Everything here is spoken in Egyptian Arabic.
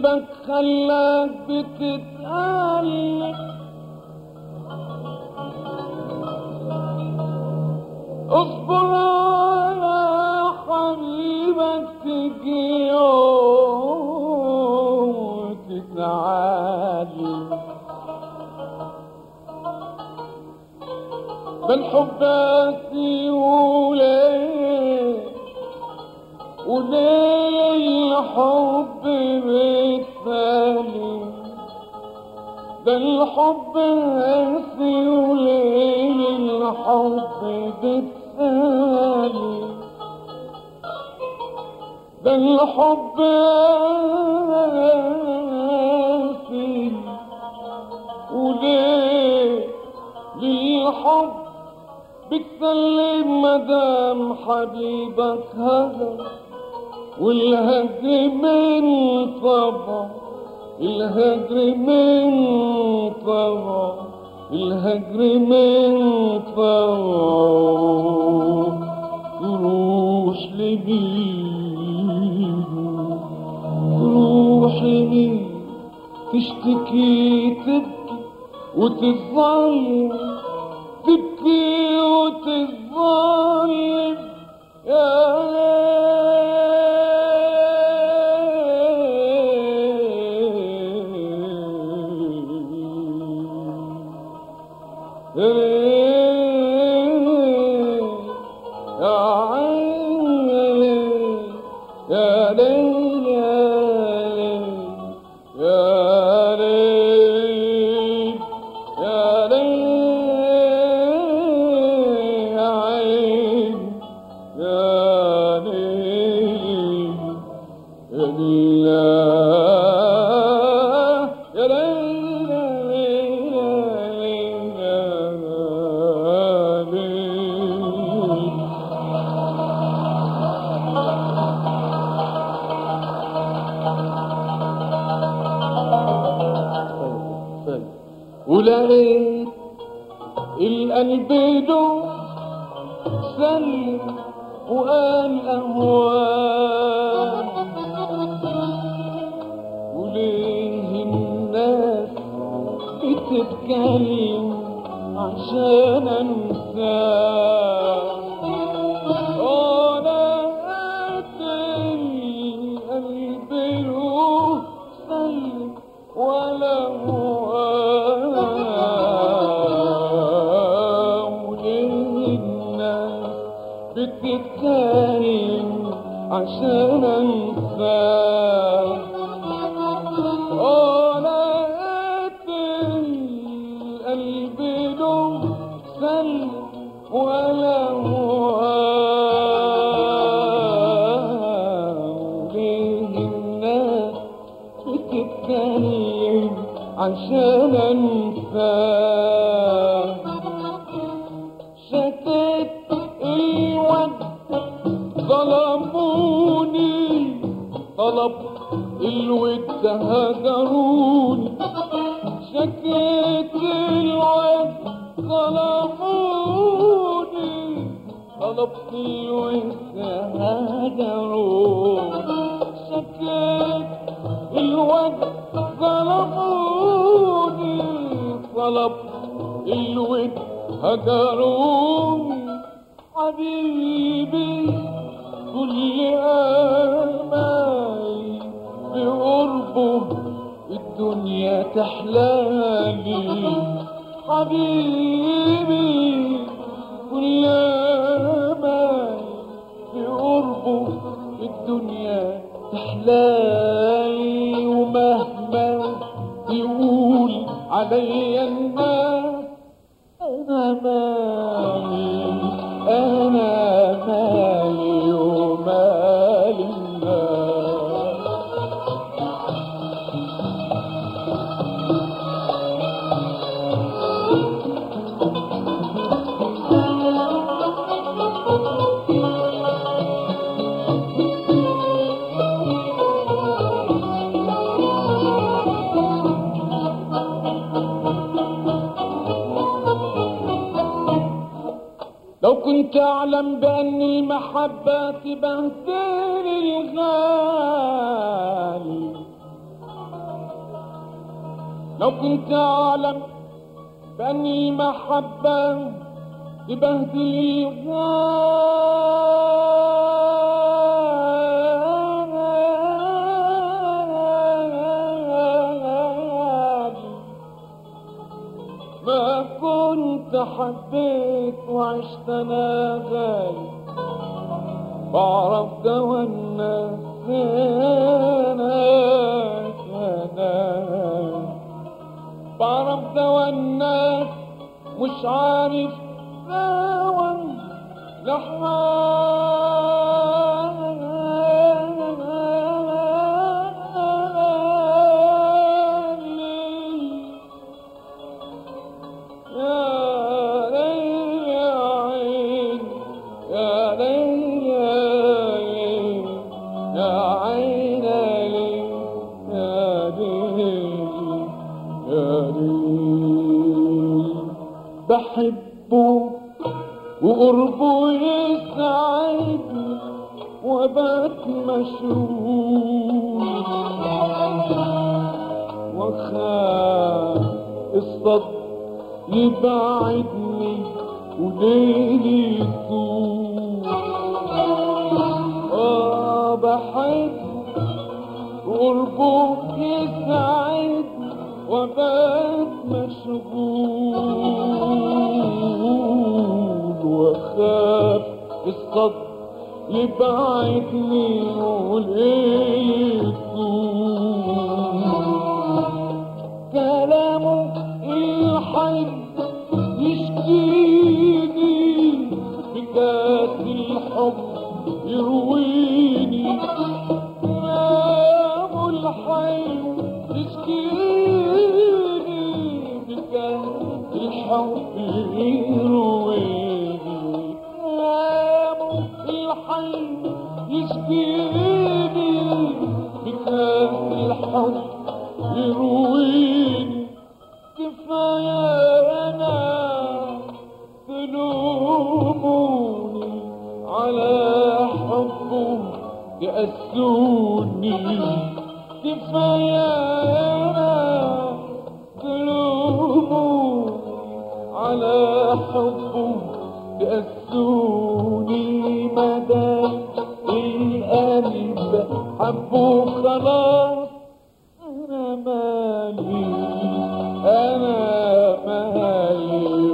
حبيبك خلاك بتتألم اصبر على حبيبك تجي يوم تتعلم بالحب قاسي وليه وليه الحب بيتسالي ده الحب قاسي وليه الحب بيتسالي ده الحب قاسي وليه للحب بتسلم مدام حبيبك هجر والهجر من طبع الهجر من طبع الهجر من طبع تروح لمين تروح لمين تشتكي تبكي وتتظلم تبكي وتتظلم يا يا ليل يا ليل يا ليل يا عين يا ليل يا ليل يا ليل يا ليل ولقيت القلب له سلم وقال أهوال وليه الناس بتتكلم عشان انساه أنا قاتل القلب له سلم ولا هو وليه الناس بتتكلم عشان انساه أنا قاتل القلب له سلم ولا هو وليه الناس بتتكلم عشان انساه شتت الود ظلموني طلب الود هجروني شكيت الود ظلموني طلبت الود هجروني شكيت الود ظلموني طلب الود هجروني حبيبي كل آمالي بقربه الدنيا تحلالي حبيبي كل آمالي بقربه الدنيا تحلالي ومهما يقول علي الناس أنا مالي أنا مالي ومال الناس لو كنت أعلم بأن المحبة تبهدل الغالي لو كنت أعلم بأن المحبة تبهدل الغالي ما كنت حبيت وعشت انا غالي بعرف دوا الناس ناس ناس بعرف دوا الناس مش عارف دوا لحالي يا ليل يا عين يا ليل يا عين يا عين يا ليل يا ليل بحبه وقربه يسعدني وبات مشغول وخاف الصدر يبعدني وليلي يطول اه بحب قربه يسعدني وبات مشغول واخاف الصدر يبعدني وليلي يطول كلامه الحي يشكيني بكاس الحب يرويني كلامه الحي يشكيني بكاس الحب يرويني كلامه الحي يشكيني بكاس الحب يرويني كفاية أنا تلوموني على حبه يأسوني كفاية أنا تلوموني على حبه يأسوني مدى القلب حبه خلاص أنا مالي أنا مالي